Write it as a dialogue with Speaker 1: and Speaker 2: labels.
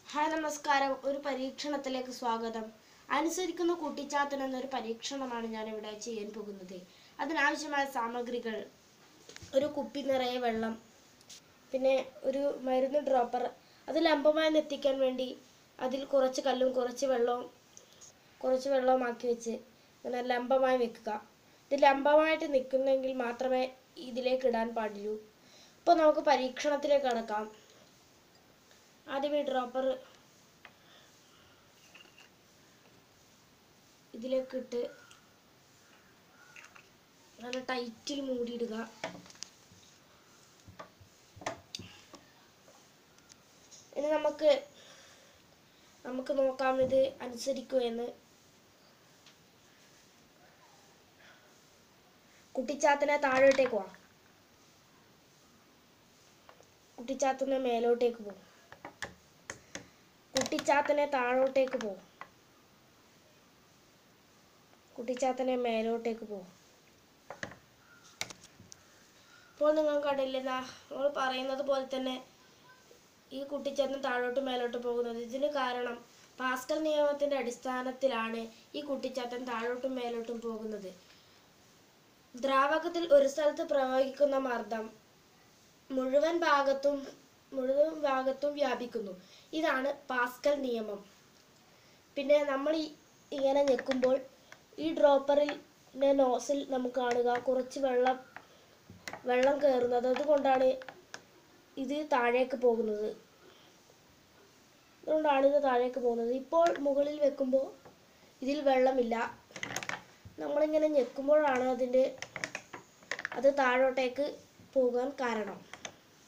Speaker 1: hi നമസ്കാരം ഒരു പരീക്ഷണത്തിലേക്ക് സ്വാഗതം അനുസരിക്കുന്ന കുട്ടിച്ചാത്തൻ എന്നൊരു പരീക്ഷണമാണ് ഞാൻ ഇവിടെ ചെയ്യാൻ പോകുന്നത് അതിനാവശ്യമായ സാമഗ്രികൾ ഒരു കുപ്പി നിറയെ വെള്ളം പിന്നെ ഒരു മരുന്ന് ഡ്രോപ്പർ അത് ലംബമായി എത്തിക്കാൻ വേണ്ടി അതിൽ കുറച്ച് കല്ലും കുറച്ച് വെള്ളവും കുറച്ച് വെള്ളവും ആക്കി വെച്ച് ഇങ്ങനെ ലംബമായി വെക്കുക ഇത് ലംബമായിട്ട് നിൽക്കുന്നെങ്കിൽ മാത്രമേ ഇതിലേക്ക് ഇടാൻ പാടുള്ളൂ അപ്പോൾ നമുക്ക് പരീക്ഷണത്തിലേക്ക് കടക്കാം ആദ്യം ഈ ഡ്രോപ്പർ ഇതിലേക്ക് ഇട്ട് നല്ല ടൈറ്റിൽ മൂടിയിടുക ഇനി നമുക്ക് നമുക്ക് നോക്കാം ഇത് അനുസരിക്കുമോ എന്ന് കുട്ടിച്ചാത്തനെ താഴോട്ടേക്ക് പോവാം കുട്ടിച്ചാത്തനെ മേലോട്ടേക്ക് പോകും കുട്ടിച്ചാത്തനെ താഴോട്ടേക്ക് പോകും കുട്ടിച്ചാത്തനെ മേലോട്ടേക്ക് പോകും ഇപ്പോൾ നിങ്ങൾ കണ്ടില്ലേ ദാ നമ്മൾ പറയുന്നത് പോലെ തന്നെ ഈ കുട്ടിച്ചാത്തൻ താഴോട്ട് മേലോട്ട് പോകുന്നത് ഇതിന് കാരണം പാസ്കൽ നിയമത്തിന്റെ അടിസ്ഥാനത്തിലാണ് ഈ കുട്ടിച്ചാത്തൻ താഴോട്ടും മേലോട്ടും പോകുന്നത് ദ്രാവകത്തിൽ ഒരു സ്ഥലത്ത് പ്രയോഗിക്കുന്ന മർദ്ദം മുഴുവൻ ഭാഗത്തും മുഴുവൻ ഭാഗത്തും വ്യാപിക്കുന്നു ഇതാണ് പാസ്കൽ നിയമം പിന്നെ നമ്മൾ ഈ ഇങ്ങനെ ഞെക്കുമ്പോൾ ഈ ഡ്രോപ്പറിൽ നോസിൽ നമുക്ക് കാണുക കുറച്ച് വെള്ളം വെള്ളം കയറുന്നത് അതുകൊണ്ടാണ് ഇത് താഴേക്ക് പോകുന്നത് അതുകൊണ്ടാണ് ഇത് താഴേക്ക് പോകുന്നത് ഇപ്പോൾ മുകളിൽ വെക്കുമ്പോൾ ഇതിൽ വെള്ളമില്ല നമ്മളിങ്ങനെ ഞെക്കുമ്പോഴാണ് അതിൻ്റെ അത് താഴോട്ടേക്ക് പോകാൻ കാരണം